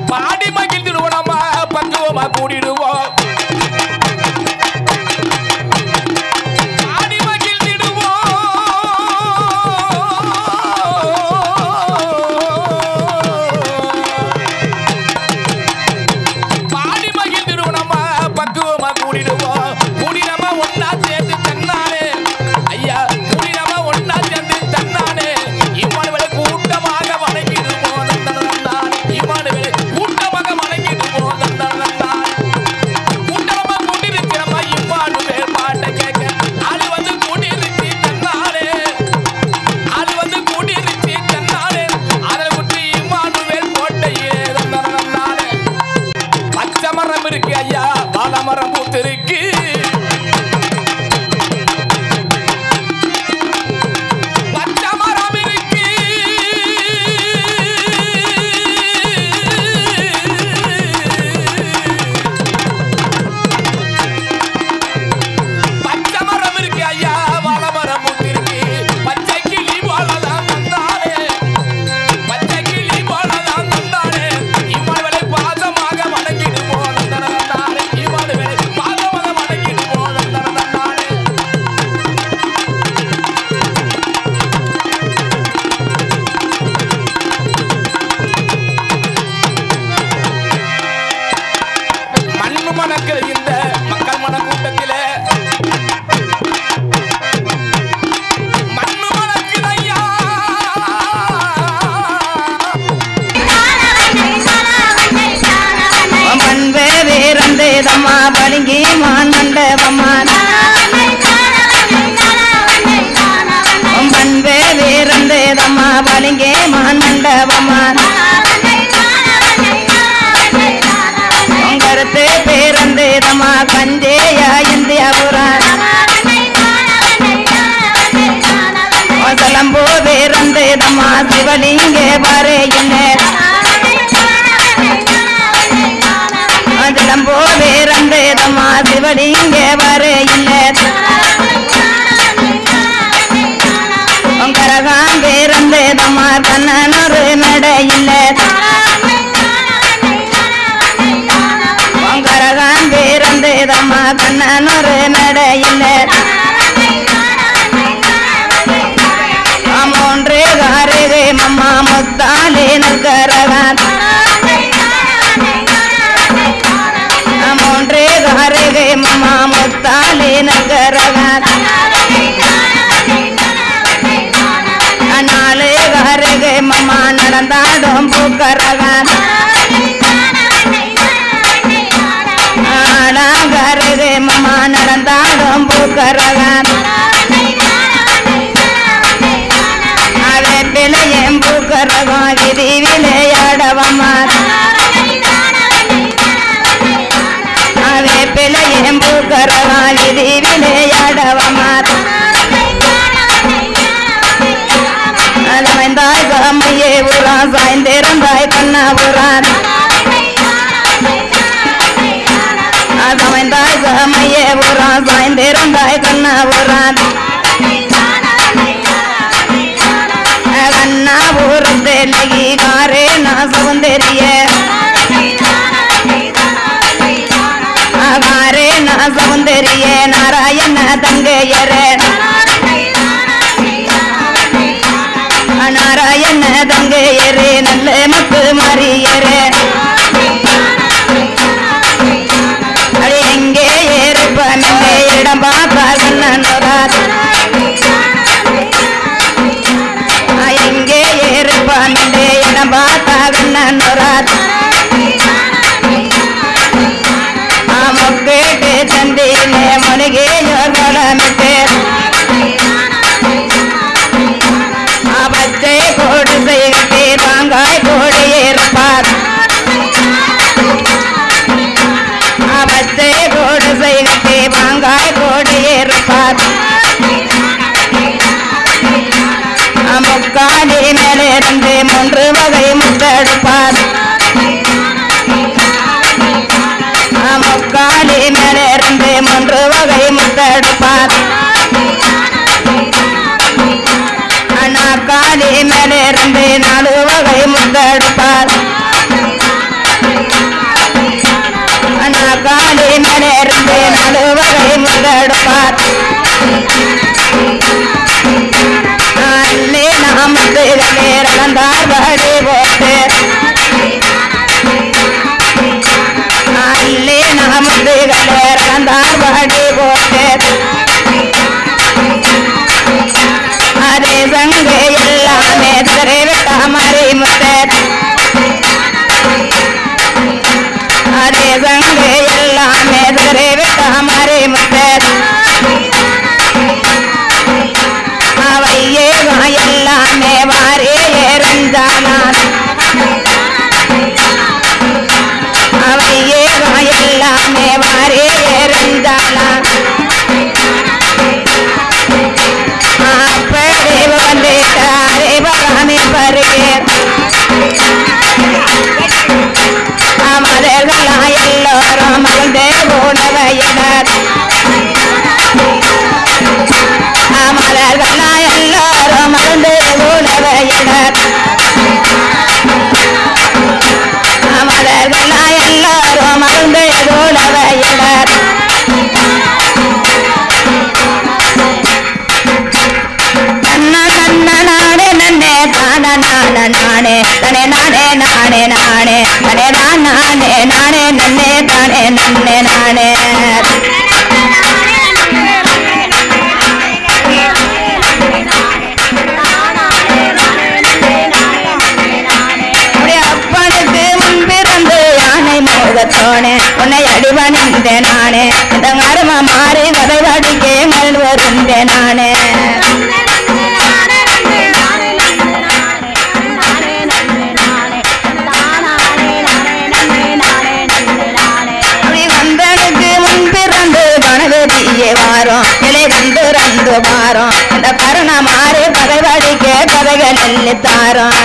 பாடி மகிழ்ந்துடுவோம் நம்ம பக்குவமா கூடிடுவோம் பாடி மகிழ்ந்திடுவோம் பாடி மகிழ்ந்திடுவோம் நம்ம பக்குவமா கூடிடுவோம் கூடி நம்ம ஒன்னா சேர்ந்து தன்னாலே ஐயா கூடி நம்ம ஒன்னா சேர்ந்து தன்னாலே இம்மானுவேலை கூட்டமாக வணங்கிடுவோம் தந்தனதான் இம்மானுவேலை கூட்டமாக வணங்கிடுவோம் தந்தனதான் கூட்டமா கூட்டிருக்கிறமா இம்மானுவேல் பாட்டை கேட்க அது வந்து கூட்டிருச்சு தன்னாலே அது வந்து கூட்டிருச்சு தன்னாலே அதை விட்டு இம்மானுவேல் கோட்டையே தந்தனதானே பச்சை மரம் இருக்கு ஐயா வாழை மரம் பூத்திருக்கு பச்சை மரம் இருக்கு பச்சை மரம் இருக்கு ஐயா வாழை மரம் பூத்திருக்கு பச்சை கிளி போலதான் தந்தானே பச்சை கிளி போலதான் தந்தானே இம்மானுவேலை பாதமாக வணங்கிடுவோம் தந்தனதானே இம்மானுவேலை பாதமாக வணங்கிடுவோம் தந்தனதானே மண்ணு மணக்கிற இந்த மக்கள் மன கூட்டத்திலே மண்ணு மணக்கிற ஐயா மண்வே வீரந்தேதம்மா பளிங்கி மான் மண்டபம்மா மண்வே வீரந்தேதம்மா பளிங்கி மான் மண்டபம்மா கருத்து பேரந்தேதம்மா கஞ்சேயா இந்தியாபுரம் சலம்போ பேரந்தேதம்மா சிவலிங்கே பாரே என்ன அதிலம்போ வேறந்தேதம்மா சிவலிங்கே வரே இல்லை கரகான் வேறந்தேதம்மா கண்ணனொரு நட இல்லை கரகான் வேறந்தேதம்மா கண்ணனொரு நட இல்லை மூன்று காரே மம்மா முத்தாலே நற்கரகான் மூன்று காரே மம்மா முத்தாலே நற்கரகான் நாலு காரே மம்மா நடந்தாடும் பூக்கரகான் ஆடாகரே மம்மா நடந்தாடும் பூக்கரகான் வேப்பிலையும் பூக்கரகம் விதி விளையாடவம்மா வேப்பிலையும் பூக்கரகம் விதி விளையாடவம்மா அலமைந்தாய் சாமியே உரா சாய்ந்திருந்தாய் கண்ணாபுரான் சமைந்தாய் சாமியே உரா சாய்ந்திருந்தாய் கண்ணாபுரான் கண்ணாபுரத்தெல்லகி காரே நான் சௌந்தரிய காரே நான் சௌந்தரிய நாராயண தங்கையரே நாராயண தங்கையரே நல்ல மக்கு மாறியரே அது எங்கே ஏறுப்பன் எங்கே இடம் பார்த்தா கண்ணனுராத் எங்கே ஏறுப்பன் எங்கே இடம் பார்த்தா கண்ணனுராத் முக்கேட்டு தந்தியிலே முனகே யோகமிட்டு பச்சை கோடு செய்கட்டி தாங்காய் கோடு கெடுப்பார் அல்லே நாமத்துகளே ரகந்தார் வழி போட்டு அல்லே நாமத்துகளே ரகந்தார் வழி போட்டு அதே சங்கு எல்லாமே திரைவிட்ட மறை முத்தர் அதே சங்கு எல்லாமே திரைவிட்ட மறை முத்தர் அவையே எல்லாமே வாரே எறிஞ்சானான் அவையே எல்லாமே வாரே எறிஞ்சானான் அப்படி வந்துட்டாரே பகாமி பருகே அமரர்களா எல்லோரும் மகிழ்ந்து உணவையினர் அமரர்களா எல்லோரும் மகிழ்ந்து உணவையினர் அமரர்களா எல்லோரும் மகிழ்ந்து உணவையினர் நன்ன நன்ன நானே நன்னே தான நான நானே தனே நானே நானே நானே தனே தான் நானே நானே நன்னே தானே நன்னே நானே அப்படி அப்பனுக்கு முன்பிறந்து யானை மோகத்தோனே உன்னை அடிவணிந்தேன் நானே இந்த மரும மாறி கதை வடிக்கே மல் வருந்தேன் நானே அப்படி வந்தனுக்கு முன்பிறந்து கணவதியே வாரம் இலை வந்து ரந்து வாரம் இந்த கருண மாறி கதை வடிக்கே கதைகள் எல்லி தாரம்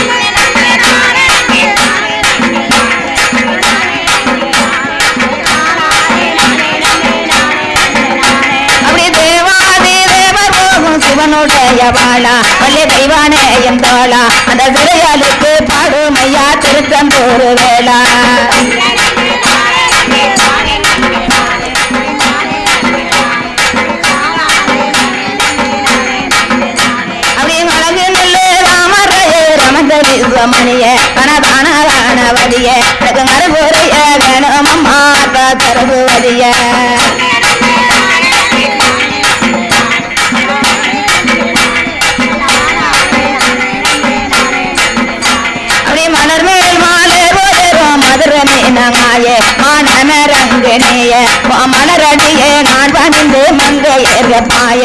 அப்படி தேவாதி தேவர் போகும் சிவனுடைய வாழா வள்ளி தெய்வானே என் தோழா அந்த சிறையாளுக்கு பாடுமையா திருச்செந்தூர் வேளா அப்படி அழகு நெல்லு ராமரையே ரமந்தரி சுமணியே கனதான ராணவதியே எனக்கு மறுபுறைய வேணும் அம்மா தரகுவதியே அப்படி மலர் மேல் மாலை போதரும் மதுரை மீனமாயே மானமரங்கனியே மலரடியே நான் பணிந்து மங்கை ஏற்பாய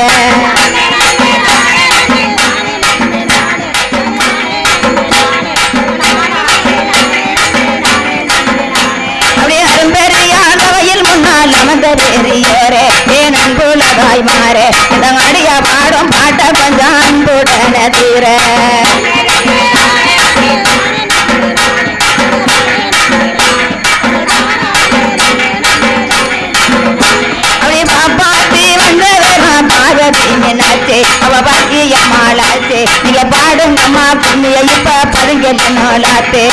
அப்படி அரும்பெரியான வயல் முன்னால் அமர்ந்த பெரியோரே ஏன் அன்புலகாய் மாறே இந்த அடிய பாடும் பாட்ட கொஞ்சம் அன்புடன தீர அப்படி பாப்பாத்தி வந்தவரா பாரதி என்னாச்சே அவ பாக்கிய மாலாச்சே நீங்க பாடுங்கம்மா புண்ணிய இப்ப பதுங்கல நோலாத்தே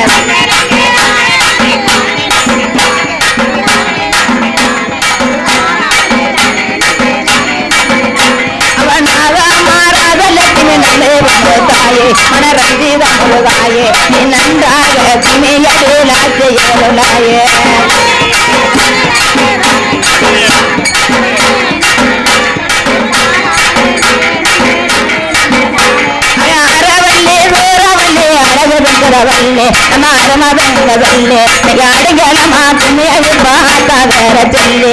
அவனாக மாறாத லட்சுமி நல்லே வந்து தாயே மனரஞ்சி தாயே நீ நன்றாக துணியலாச்சே ஏழலாயே அறவல்லே சோறவல்லே அழகு வெங்கடவல்லே நம்ம அறம வெங்கடவல்லே நீங்க அடிகளமா துணியை பார்த்தா வேற சொல்லி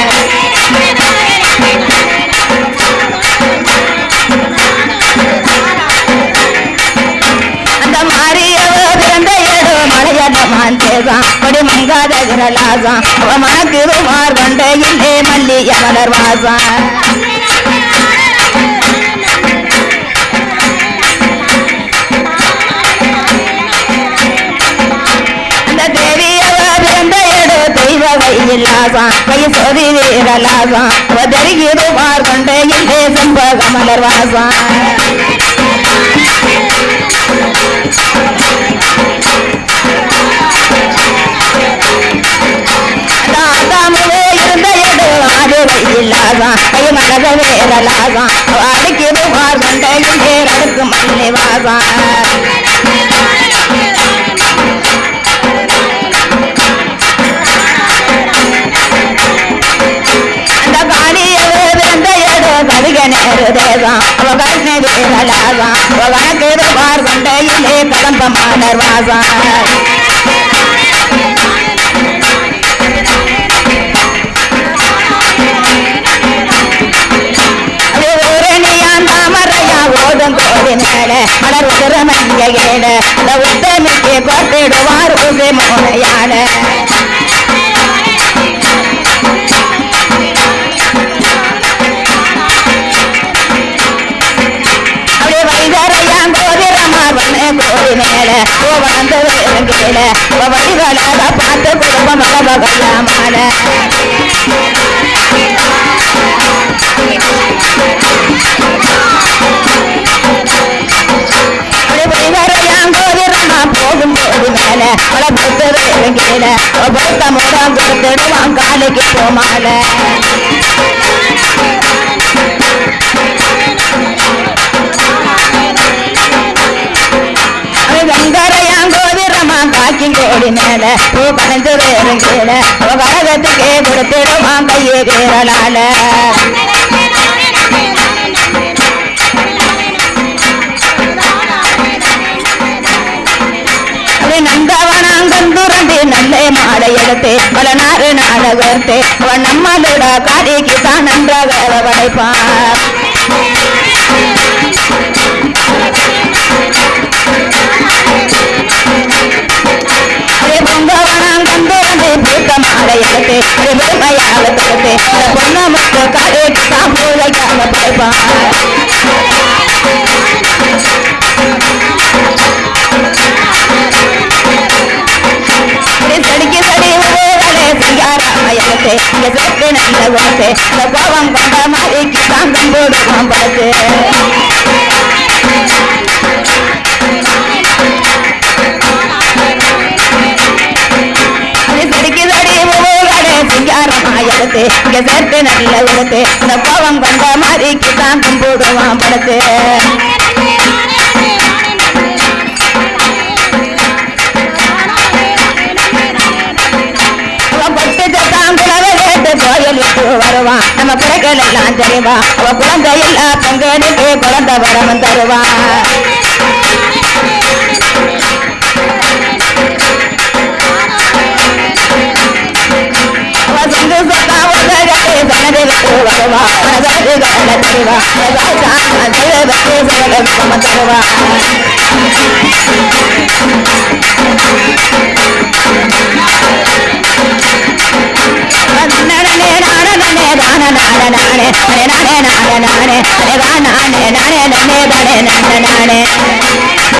அந்த மாரியவ பிறந்த ஏதோ மலையடமான் தேசான் கொடி மங்காத விரலாசான் அவ மனக்கு மார் கொண்ட இல்லே மல்லிய மலர் வாசான் அந்த தேவியவ பிறந்த ஏதோ தெய்வ கையில்லாசான் கை சொதி வீரலாசான் அவ தருகிது மார் கொண்ட இல்லே செம்பக மலர் வாசான் தாத்தாமுவே இருந்த எடு ஆடு வாசம் கை மனத வேறலாசம் அடிக்கிது வாசண்டையும் நேரடுக்கு மல்லி வாசம் அந்த காணியவே விருந்த ஏதோ கவிக நேரு தேசம் அவ கருணை வேறலாசம் அவ கணக்கு வாசண்டையிலே கதம்ப மாணர் வாசம் ஊரணியான் தாமரையா ஓதும் கோடி மேல மலர் உதிரமங்க ஏட அந்த உத்தமிக்கு கொட்டிடுவார் உசி மோனையான அப்படியே வைகரையான் கோதிரமா வண்ண கோடி மேல ஓ வளர்ந்து வேறுங்கேல ஓ வழிகளாக பார்த்து குடும்பம் மகபகலாமான போகும்போது மேல மழை பொறுத்து வேறுங்கேல பொறுத்த முடம் கொடுத்துடுவான் காலைக்கு போமால வெங்கரையாங்கோதிரமா காக்கின் கோடி மேல பூ கணந்து வேறுங்கேல கழகத்துக்கே கொடுத்துடுவான் கையே கேரளால நந்தவனாங்கந்துரண்டு நல்ல மாலை எடுத்து பல நாறு நாடகர்த்து அவன் நம்மளோட காரிக்கு தான் நன்றாக படைப்பான் பொங்கவனாங்கந்துரண்டு பூத்த மாலை எடுத்து பெருமையாக தொடுத்து பொண்ண மக்கள் காரிக்கு தான் பூஜைக்காக படைப்பான் சடிக்கு சடி உருவலே சிங்காராமயத்தை இங்க சேர்த்து நல்ல குணத்தை இந்த கோபம் கொண்ட மாதிரி சாந்தம் போடுவான் பார்த்து சடிக்கு சடி உருவலே சிங்காராமயத்தை இங்க சேர்த்து நல்ல குணத்தை இந்த கோபம் கொண்ட மாதிரி சாந்தம் போடுவான் படுத்து அவன் பட்டு சத்தான் குலவை கேட்டு கோயிலுக்கு வருவான் நம்ம பிறகு எல்லாம் தெரிவான் அவ குழந்தை இல்ல பங்கனுக்கு குழந்தை வரவன் தருவான் அவ சொந்து சொத்தா உலகத்தை சனதை விட்டு வருவான் மனதாது கவலை தருவான் மனதாதான் தெய்வத்தை சகல தருவான் நானே நானே நானே நானே நானே நானே நானே நானே நானே நானே